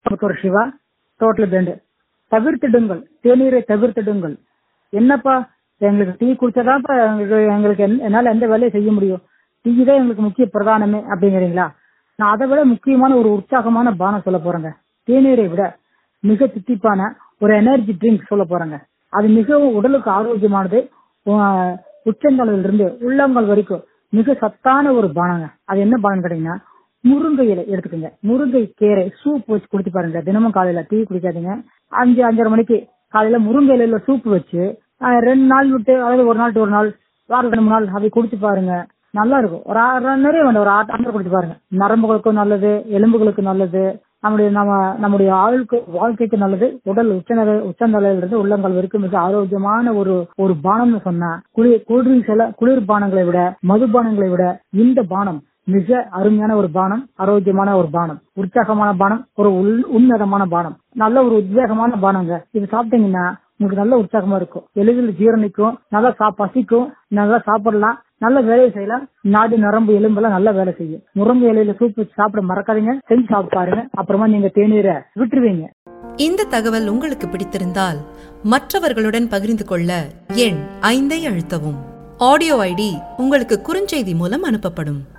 Coimbatore Siva total பேண்டு தவிர்த்திடுங்கள் தேநீரை தவிர்த்திடுங்கள் என்னப்பா எங்களுக்கு டீ குடிச்சாதான்ப்பா எங்களுக்கு எங்களுக்கு என்- என்னால எந்த வேலையும் செய்ய முடியும் டீ தான் எங்களுக்கு முக்கிய பிரதானமே அப்படிங்கிறீங்களா நான் அதை விட முக்கியமான ஒரு உற்சாகமான பானம் சொல்ல போறேங்க தேநீரை விட மிக தித்திப்பான ஒரு எனர்ஜி ட்ரிங்க் சொல்ல போறேங்க அது மிகவும் உடலுக்கு ஆரோக்கியமானது உ- உச்சந்தலையில இருந்து உள்ளங்கால் வரைக்கும் மிக சத்தான ஒரு பானங்க அது என்ன பானம் கேட்டீங்கன்னா முருங்கை இலை எடுத்துக்கோங்க முருங்கை கீரை சூப் வச்சு குடிச்சு பாருங்க தினமும் காலையில டீ குடிக்காதீங்க அஞ்சு அஞ்சரை மணிக்கு காலையில முருங்கை இலையில சூப் வச்சு அஹ், ரெண்டு நாள் விட்டு அதாவது ஒரு நாள் to ஒரு நாள் வாரம் ரெண்டு மூணு நாள் அதை குடிச்சு பாருங்க நல்லா இருக்கும் ஒரு ஆறு நிறைய வேண்டாம் ஒரு ஆறு டம்ளர் குடிச்சு பாருங்க நரம்புகளுக்கும் நல்லது எலும்புகளுக்கு நல்லது நம்முடைய நம்ம நம்முடைய ஆளுக்கு வாழ்க்கைக்கு நல்லது உடல் உச்சநிலை உச்சநிலையில இருந்து உள்ளங்கால் வரைக்கும் மிக ஆரோக்கியமான ஒரு ஒரு பானம்னு சொன்னா குளிர் கூல்ட்ரிங்க்ஸ் எல்லாம் குளிர் பானங்களை விட மதுபானங்களை விட இந்த பானம் மிக அருமையான ஒரு பானம் ஆரோக்கியமான ஒரு பானம் உற்சாகமான பானம் ஒரு உள் உன்னதமான பானம் நல்ல ஒரு உத்வேகமான பானங்க இது சாப்பிட்டீங்கன்னா உங்களுக்கு நல்ல உற்சாகமா இருக்கும் எளிதில் ஜீரணிக்கும் நல்லா சா பசிக்கும் நல்லா சாப்பிடலாம் நல்ல வேலையை செய்யலாம் நாடு நரம்பு எலும்பெல்லாம் நல்ல வேலை செய்யும் முருங்கை இலையில சூப் வச்சு சாப்பிட மறக்காதீங்க செஞ்சு சாப்பிட்டு பாருங்க அப்புறமா நீங்க தேநீரை விட்டுருவீங்க இந்த தகவல் உங்களுக்கு பிடித்திருந்தால் மற்றவர்களுடன் பகிர்ந்து கொள்ள எண் ஐந்தை அழுத்தவும் ஆடியோ ஐடி உங்களுக்கு குறுஞ்செய்தி மூலம் அனுப்பப்படும்